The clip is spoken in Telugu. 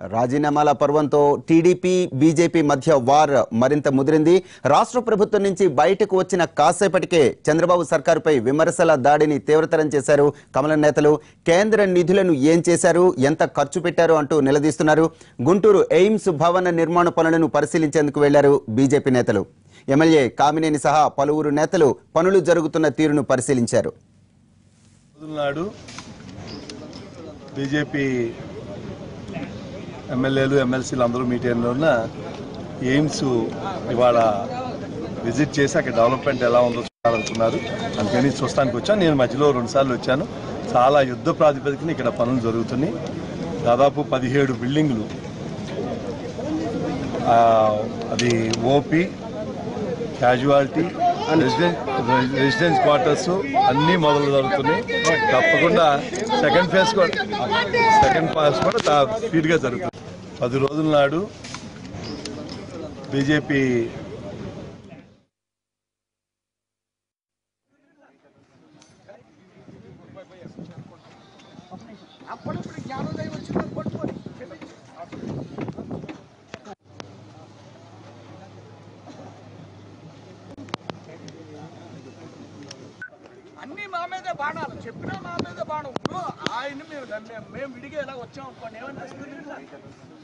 రాజీనామాల పర్వంతో టీడీపీ బీజేపీ మధ్య వార్ మరింత ముదిరింది రాష్ట్ర ప్రభుత్వం నుంచి బయటకు వచ్చిన కాసేపటికే చంద్రబాబు సర్కారుపై విమర్శల దాడిని తీవ్రతరం చేశారు కమలం నేతలు కేంద్ర నిధులను ఏం చేశారు ఎంత ఖర్చు పెట్టారు అంటూ నిలదీస్తున్నారు గుంటూరు ఎయిమ్స్ భవన నిర్మాణ పనులను పరిశీలించేందుకు వెళ్లారు బీజేపీ నేతలు ఎమ్మెల్యే కామినేని సహా పలువురు నేతలు పనులు జరుగుతున్న తీరును పరిశీలించారు రోజుల నాడు బీజేపీ ఎమ్మెల్యేలు ఎమ్మెల్సీలు అందరూ మీటింగ్లో ఉన్న ఎయిమ్స్ ఇవాళ విజిట్ చేసి అక్కడ డెవలప్మెంట్ ఎలా ఉందో చూడాలనుకున్నారు అందుకని చూస్తానికి వచ్చాను నేను మధ్యలో రెండుసార్లు వచ్చాను చాలా యుద్ధ ప్రాతిపదికన ఇక్కడ పనులు జరుగుతున్నాయి దాదాపు పదిహేడు బిల్డింగ్లు ఆ, అది OP casualty residence residence quarters అన్నీ మొదలు జరుగుతున్నాయి తప్పకుండా సెకండ్ ఫేజ్ కూడా సెకండ్ ఫేజ్ కూడా తా- స్పీడ్గా జరుగుతుంది పది రోజుల నాడు బీజేపీ అన్ని మా మీదే బాణాలు చెప్పినా మా మీదే బాణం ఇప్పుడు ఆయన మేము మేము మేము విడిగా ఇలా వచ్చాం అనుకోండి ఏమనిపిస్తుంది